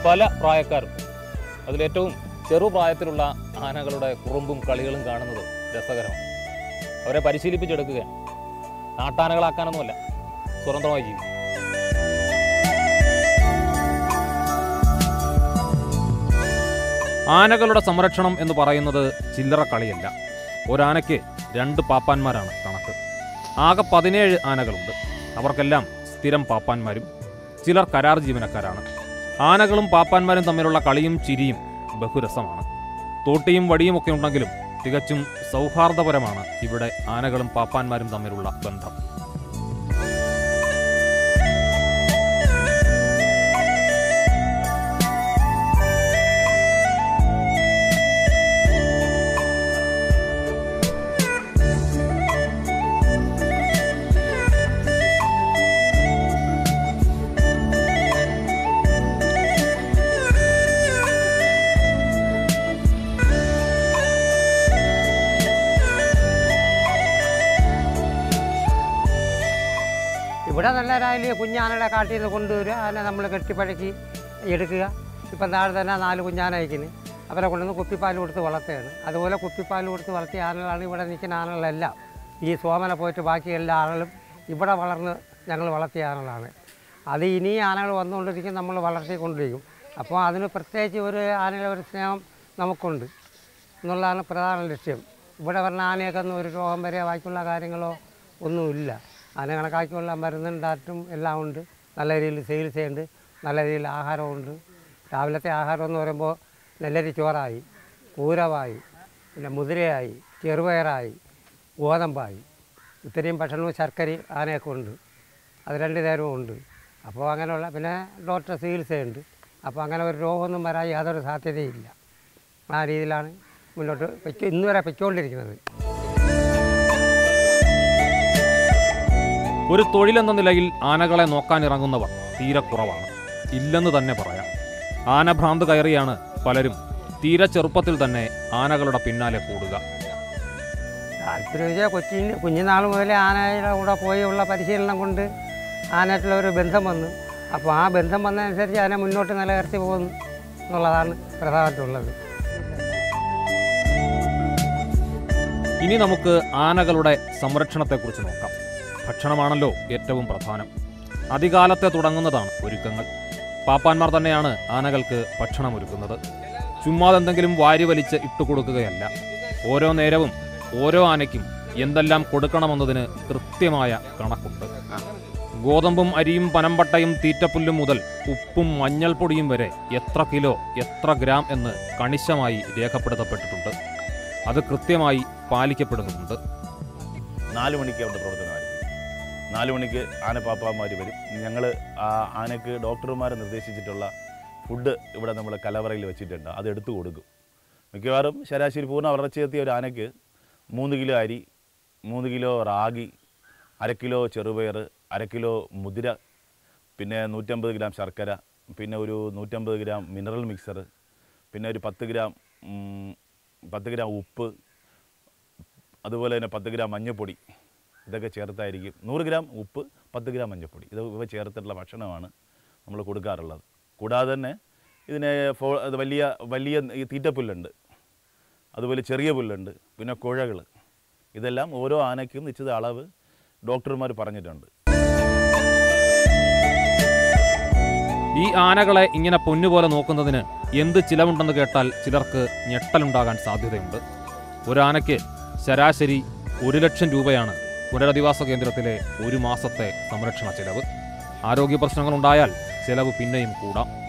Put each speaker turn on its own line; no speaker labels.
പല പ്രായക്കാരും അതിലേറ്റവും ചെറുപ്രായത്തിലുള്ള ആനകളുടെ കുറുമ്പും കളികളും കാണുന്നത് രസകരമാണ് അവരെ പരിശീലിപ്പിച്ചെടുക്കുകയാണ് നാട്ടാനകളാക്കാനൊന്നുമല്ല സ്വതന്ത്രമായി ജീവിക്കും ആനകളുടെ സംരക്ഷണം എന്ന് പറയുന്നത് ചില്ലറ കളിയല്ല ഒരാനയ്ക്ക് രണ്ട് പാപ്പാന്മാരാണ് കണക്ക് ആകെ പതിനേഴ് ആനകളുണ്ട് അവർക്കെല്ലാം സ്ഥിരം പാപ്പാന്മാരും ചിലർ കരാർ ജീവനക്കാരാണ് ആനകളും പാപ്പാന്മാരും തമ്മിലുള്ള കളിയും ചിരിയും ബഹുരസമാണ് തോട്ടിയും വടിയും ഒക്കെ ഉണ്ടെങ്കിലും തികച്ചും സൗഹാർദ്ദപരമാണ് ഇവിടെ ആനകളും പാപ്പാന്മാരും തമ്മിലുള്ള ബന്ധം
ഇവിടെ നല്ല രാവിലെ കുഞ്ഞാനകളെ കാട്ടിൽ നിന്ന് കൊണ്ടുവരിക അതിനെ നമ്മൾ കെട്ടിപ്പഴക്കി എടുക്കുക ഇപ്പം താഴെ തന്നെ നാല് കുഞ്ഞാന അയക്കുന്നു അവരെ കൊണ്ടുവന്ന് കുപ്പിപ്പാൽ കൊടുത്ത് വളർത്തുകയാണ് അതുപോലെ കുപ്പിപ്പാൽ കൊടുത്ത് വളർത്തിയ ആനകളാണ് ഇവിടെ നിൽക്കുന്ന ആനകളെല്ലാം ഈ സോമന പോയിട്ട് ബാക്കി എല്ലാ ആനകളും ഇവിടെ വളർന്ന് ഞങ്ങൾ വളർത്തിയ ആനകളാണ് അത് ഇനി ആനകൾ വന്നുകൊണ്ടിരിക്കും നമ്മൾ വളർത്തിക്കൊണ്ടിരിക്കും അപ്പോൾ അതിന് പ്രത്യേകിച്ച് ഒരു ആനയുടെ ഒരു സ്നേഹം നമുക്കുണ്ട് എന്നുള്ളതാണ് പ്രധാന ലക്ഷ്യം ഇവിടെ പറഞ്ഞ ആനയൊക്കെ ഒന്നും ഒരു രോഗം വരെ ബാക്കിയുള്ള കാര്യങ്ങളോ ഒന്നുമില്ല ആന കണക്കാക്കിയുള്ള മരുന്നുണ്ടായിട്ടും എല്ലാം ഉണ്ട് നല്ല രീതിയിൽ ചികിത്സയുണ്ട് നല്ല രീതിയിൽ ആഹാരമുണ്ട് രാവിലത്തെ ആഹാരം എന്ന് പറയുമ്പോൾ നെല്ലരി ചോറായി പൂരവായി പിന്നെ മുതിരയായി ചെറുപയറായി ഗോതമ്പായി ഇത്രയും ഭക്ഷണവും ശർക്കരയും ആനയൊക്കെ ഉണ്ട് അത് രണ്ട് നേരവും ഉണ്ട് അപ്പോൾ അങ്ങനെയുള്ള പിന്നെ ഡോക്ടർ ചികിത്സയുണ്ട് അപ്പോൾ അങ്ങനെ ഒരു രോഗമൊന്നും വരാൻ യാതൊരു സാധ്യതയില്ല ആ രീതിയിലാണ് മുന്നോട്ട് പൊയ്ക്കോ ഇന്ന് വരെ പൊയ്ക്കൊണ്ടിരിക്കുന്നത്
ഒരു തൊഴിലെന്ന നിലയിൽ ആനകളെ നോക്കാനിറങ്ങുന്നവർ തീരെ കുറവാണ് ഇല്ലെന്ന് തന്നെ പറയാം ആനഭ്രാന്ത് കയറിയാണ് പലരും തീരെ ചെറുപ്പത്തിൽ തന്നെ ആനകളുടെ പിന്നാലെ കൂടുക
താല്പര്യം വെച്ചാൽ കൊച്ചിന് കുഞ്ഞുനാൾ മുതലേ ആനയുടെ കൂടെ പോയി ഉള്ള പരിശീലനം കൊണ്ട് ആനയായിട്ടുള്ള ഒരു ബന്ധം വന്നു അപ്പോൾ ആ ബന്ധം വന്നതനുസരിച്ച് ആന മുന്നോട്ട് നിലനിർത്തി പോകുന്നു എന്നുള്ളതാണ് പ്രധാനമായിട്ടുള്ളത്
ഇനി നമുക്ക് ആനകളുടെ സംരക്ഷണത്തെക്കുറിച്ച് നോക്കാം ഭക്ഷണമാണല്ലോ ഏറ്റവും പ്രധാനം അധികാലത്തെ തുടങ്ങുന്നതാണ് ഒരുക്കങ്ങൾ പാപ്പാന്മാർ തന്നെയാണ് ആനകൾക്ക് ഭക്ഷണം ഒരുക്കുന്നത് ചുമ്മാതെ എന്തെങ്കിലും വാരി വലിച്ച് ഇട്ടുകൊടുക്കുകയല്ല ഓരോ നേരവും ഓരോ ആനയ്ക്കും എന്തെല്ലാം കൊടുക്കണമെന്നതിന് കൃത്യമായ കണക്കുണ്ട് ഗോതമ്പും അരിയും പനമ്പട്ടയും തീറ്റപ്പുല്ലും മുതൽ ഉപ്പും മഞ്ഞൾപ്പൊടിയും വരെ എത്ര കിലോ എത്ര ഗ്രാം എന്ന് കണിശമായി രേഖപ്പെടുത്തപ്പെട്ടിട്ടുണ്ട് അത് കൃത്യമായി പാലിക്കപ്പെടുന്നുമുണ്ട്
നാല് മണിക്ക് അവിടെ പ്രവർത്തനം ആരംഭിക്കും നാല് മണിക്ക് ആനപ്പാപ്പാമാർ വരും ഞങ്ങൾ ആ ആനയ്ക്ക് ഡോക്ടർമാരെ നിർദ്ദേശിച്ചിട്ടുള്ള ഫുഡ് ഇവിടെ നമ്മൾ കലവറയിൽ വെച്ചിട്ടുണ്ട് അത് എടുത്തു കൊടുക്കും മിക്കവാറും ശരാശരി പൂർണ്ണ വളർച്ചയെത്തിയ ഒരു ആനയ്ക്ക് മൂന്ന് കിലോ അരി മൂന്ന് കിലോ റാഗി അര കിലോ ചെറുപയർ അര കിലോ മുതിര പിന്നെ നൂറ്റമ്പത് ഗ്രാം ശർക്കര പിന്നെ ഒരു നൂറ്റമ്പത് ഗ്രാം മിനറൽ മിക്സർ പിന്നെ ഒരു പത്ത് ഗ്രാം ഉം, പത്ത് ഗ്രാം ഉപ്പ് അതുപോലെ തന്നെ പത്ത് ഗ്രാം മഞ്ഞൾപ്പൊടി ഇതൊക്കെ ചേർത്തായിരിക്കും നൂറ് ഗ്രാം ഉപ്പ് പത്ത് ഗ്രാം മഞ്ഞൾപ്പൊടി ഇത് ഇവ ചേർത്തിട്ടുള്ള ഭക്ഷണമാണ് നമ്മൾ കൊടുക്കാറുള്ളത് കൂടാതെ തന്നെ ഇതിന് ഫോ അത് വലിയ വലിയ ഈ തീറ്റപ്പുല്ലുണ്ട് അതുപോലെ ചെറിയ പുല്ലുണ്ട് പിന്നെ കുഴകൾ ഇതെല്ലാം ഓരോ ആനയ്ക്കും നിശ്ചിത അളവ് ഡോക്ടർമാർ പറഞ്ഞിട്ടുണ്ട്
ഈ ആനകളെ ഇങ്ങനെ പൊന്നുപോലെ നോക്കുന്നതിന് എന്ത് ചിലവുണ്ടെന്ന് കേട്ടാൽ ചിലർക്ക് ഞെട്ടലുണ്ടാകാൻ സാധ്യതയുണ്ട് ഒരാനയ്ക്ക് ശരാശരി ഒരു ലക്ഷം രൂപയാണ് പുനരധിവാസ കേന്ദ്രത്തിലെ ഒരു മാസത്തെ സംരക്ഷണ ചിലവ് ആരോഗ്യ പ്രശ്നങ്ങളുണ്ടായാൽ ചിലവ് പിന്നെയും കൂടാം